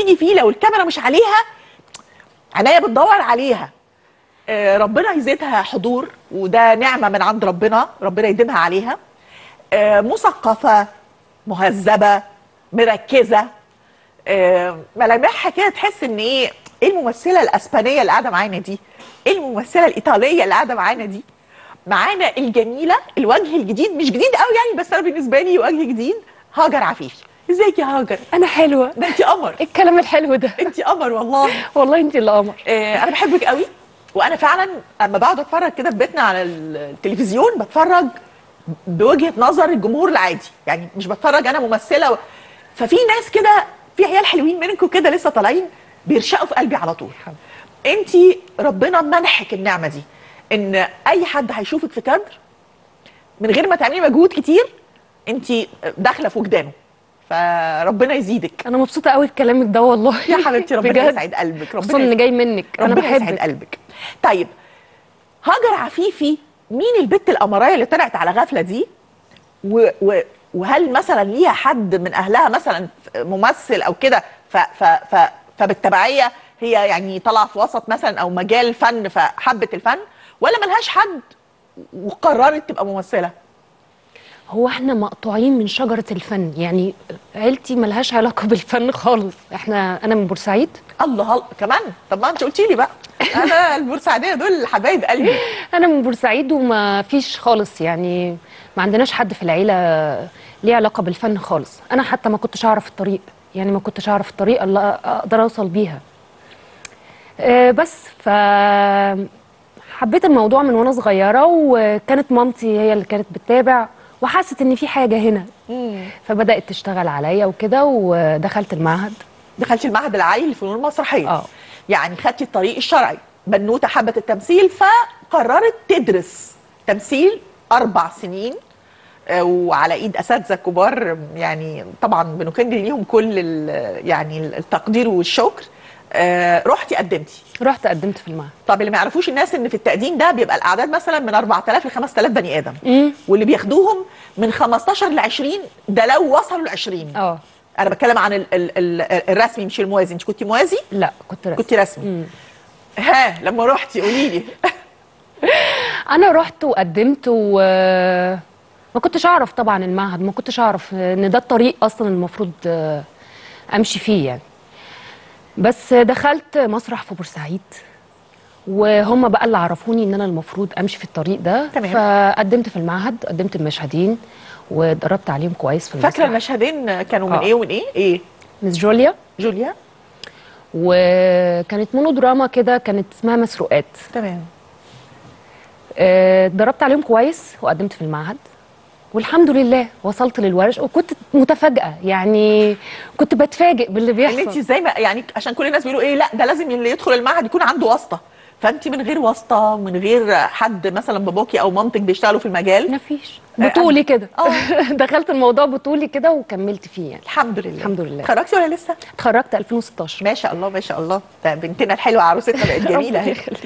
بتيجي فيه لو الكاميرا مش عليها عينيا بتدور عليها آه، ربنا يزيدها حضور وده نعمه من عند ربنا ربنا يديمها عليها آه، مثقفه مهذبه مركزه آه، ملامحها كده تحس ان ايه ايه الممثله الاسبانيه اللي قاعده معانا دي ايه الممثله الايطاليه اللي قاعده معانا دي معانا الجميله الوجه الجديد مش جديد قوي يعني بس انا بالنسبه لي وجه جديد هاجر عفيفي ازيك يا هاجر انا حلوه ده انت قمر ايه الكلام الحلو ده انت قمر والله والله انت اللي قمر آه، انا بحبك قوي وانا فعلا اما بقعد اتفرج كده في بيتنا على التلفزيون بتفرج بوجهه نظر الجمهور العادي يعني مش بتفرج انا ممثله و... ففي ناس كده في عيال حلوين منكم كده لسه طالعين بيرشقوا في قلبي على طول انت ربنا منحك النعمه دي ان اي حد هيشوفك في كادر من غير ما تعملي مجهود كتير انت داخله في وجدانه فربنا يزيدك انا مبسوطه قوي بكلامك ده والله يا حبيبتي ربنا بجد. يسعد قلبك خصوصا ربنا اللي جاي منك انا ربنا يسعد بحبك قلبك طيب هاجر عفيفي مين البت القمرايه اللي طلعت على غفله دي و و وهل مثلا ليها حد من اهلها مثلا ممثل او كده ف ف ف فبالتبعيه هي يعني طالعه في وسط مثلا او مجال فن فحبت الفن ولا ملهاش حد وقررت تبقى ممثله هو احنا مقطوعين من شجره الفن يعني عيلتي ملهاش علاقه بالفن خالص احنا انا من بورسعيد الله الله كمان طب ما انت قلتي لي بقى انا البورسعيديه دول حبايب قلبي انا من بورسعيد وما فيش خالص يعني ما عندناش حد في العيله ليه علاقه بالفن خالص انا حتى ما كنتش اعرف الطريق يعني ما كنتش اعرف الطريقه اللي اقدر اوصل بيها آه، بس ف حبيت الموضوع من وانا صغيره وكانت مامتي هي اللي كانت بتتابع وحست ان في حاجه هنا فبدات تشتغل عليا وكده ودخلت المعهد دخلتي المعهد العالي للفنون المسرحيه اه يعني خدتي الطريق الشرعي بنوته حبت التمثيل فقررت تدرس تمثيل اربع سنين آه، وعلى ايد اساتذه كبار يعني طبعا بنكن ليهم كل ال- يعني التقدير والشكر آه، رحتي قدمتي رحت قدمت في المعهد طب اللي ما يعرفوش الناس ان في التقديم ده بيبقى الاعداد مثلا من 4000 ل 5000 بني ادم امم واللي بياخدوهم من 15 ل 20 ده لو وصلوا ل 20 اه انا بتكلم عن ال ال ال الرسمي مش الموازي انت كنت موازي لا كنت رسم. كنت رسمي مم. ها لما رحتي قولي لي انا رحت وقدمت و ما كنتش اعرف طبعا المعهد ما كنتش اعرف ان ده الطريق اصلا المفروض آه، امشي فيه يعني بس دخلت مسرح في بورسعيد وهم بقى اللي عرفوني ان انا المفروض امشي في الطريق ده تمام. فقدمت في المعهد قدمت المشهدين واتدربت عليهم كويس في فاكره المسرح المشهدين كانوا من آه. ايه ومن ايه ايه مس جوليا جوليا وكانت مونودراما كده كانت اسمها مسروقات تمام آه، اتدربت عليهم كويس وقدمت في المعهد والحمد لله وصلت للورش وكنت متفاجئه يعني كنت بتفاجئ باللي ان انت بيحصل ازاي ما يعني عشان كل الناس بيقولوا ايه لا ده لازم اللي يدخل المعهد يكون عنده واسطه فانت من غير واسطه من غير حد مثلا باباكي او مامتك بيشتغلوا في المجال مفيش بطولي كده آه. دخلت الموضوع بطولي كده وكملت فيه يعني الحمد لله الحمد لله. خرجتي ولا لسه اتخرجت 2016 ما شاء الله ما شاء الله ده بنتنا الحلوه عروستنا بقت جميله ربنا اهي يخليك.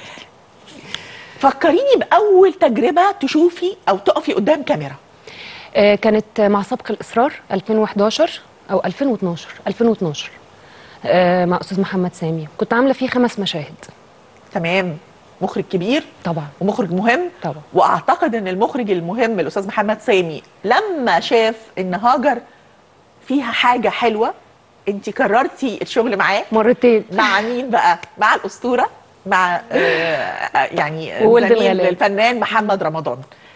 فكريني باول تجربه تشوفي او تقفي قدام كاميرا آه، كانت مع سبق الاصرار 2011 او 2012 2012 آه، مع استاذ محمد سامي كنت عامله فيه خمس مشاهد تمام مخرج كبير طبعا ومخرج مهم طبعا. واعتقد ان المخرج المهم الاستاذ محمد سامي لما شاف ان هاجر فيها حاجه حلوه انت قررتي الشغل معاه مرتين مع مين بقى مع الاسطوره مع آه آه، يعني وولد زميل الغلاب. الفنان محمد رمضان